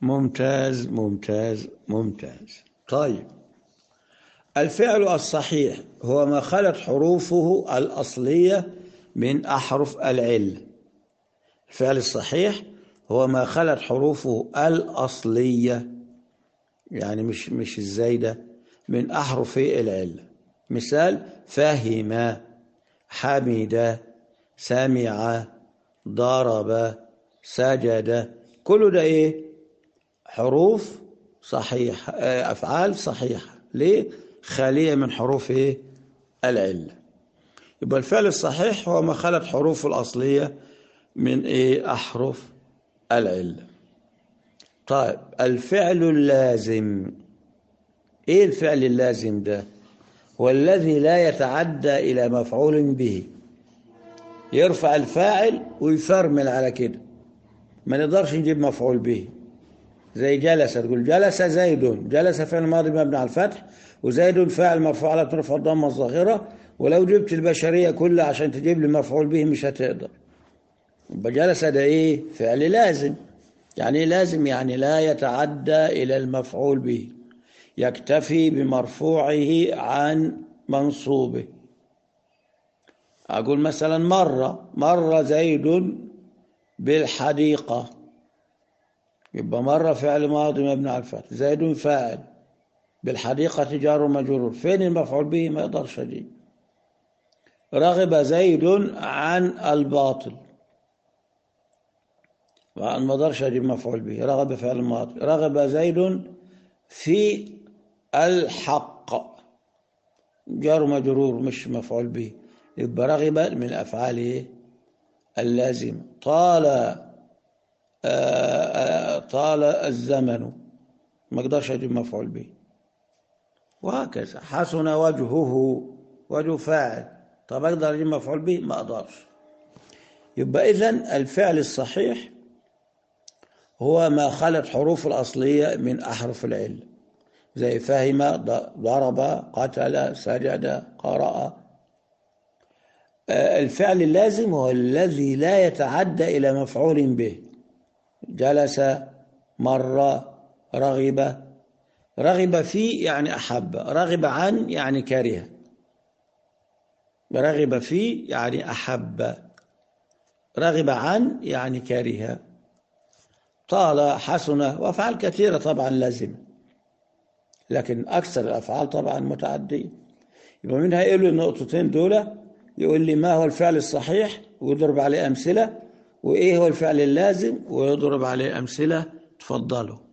ممتاز ممتاز ممتاز طيب الفعل الصحيح هو ما خلت حروفه الأصلية من أحرف العلة الفعل الصحيح هو ما خلت حروفه الأصلية يعني مش مش الزايدة من أحرف العلة مثال فهم حمد سمع ضرب سجد كل ده ايه حروف صحيح افعال صحيحه ليه خاليه من حروف ايه العله يبقى الفعل الصحيح هو ما خلت حروفه الاصليه من ايه احرف العله طيب الفعل اللازم ايه الفعل اللازم ده هو الذي لا يتعدى الى مفعول به يرفع الفاعل ويفرمل على كده ما نقدرش نجيب مفعول به زي جلس تقول جلس زيد جلس فعل ماضي مبني على الفتح وزيد فاعل مرفوع على ترفع الضمه الظاهره ولو جبت البشريه كلها عشان تجيب لي مفعول به مش هتقدر يبقى جلس ده ايه فعل لازم يعني لازم يعني لا يتعدى الى المفعول به يكتفي بمرفوعه عن منصوبه أقول مثلا مرة مر زيد بالحديقة يبقى مرة فعل ماضي مبني على الفتح زيد فاعل بالحديقة جار ومجرور فين المفعول به ما يقدرش أجيب رغب زيد عن الباطل ما اقدرش اجيب مفعول به رغب فعل ماضي رغب زيد في الحق جار ومجرور مش مفعول به يبقى رغب من الافعال ايه اللازم طال آآ آآ طال الزمن ما اقدرش اجيب مفعول به وهكذا حسن وجهه وجه فاعل طب اقدر اجيب مفعول به ما اقدرش يبقى اذا الفعل الصحيح هو ما خلت حروف الاصليه من احرف العله زي فهم ضرب قتل سجد قرأ الفعل اللازم هو الذي لا يتعدى إلى مفعول به جلس مر رغب رغب فيه يعني أحب رغب عن يعني كره رغب فيه يعني أحب رغب عن يعني كره طال حسن وأفعال كثيرة طبعا لازمة لكن أكثر الأفعال طبعا متعدية يبقى منها يقول النقطتين دول يقول لي ما هو الفعل الصحيح ويضرب عليه أمثلة وإيه هو الفعل اللازم ويضرب عليه أمثلة تفضلوا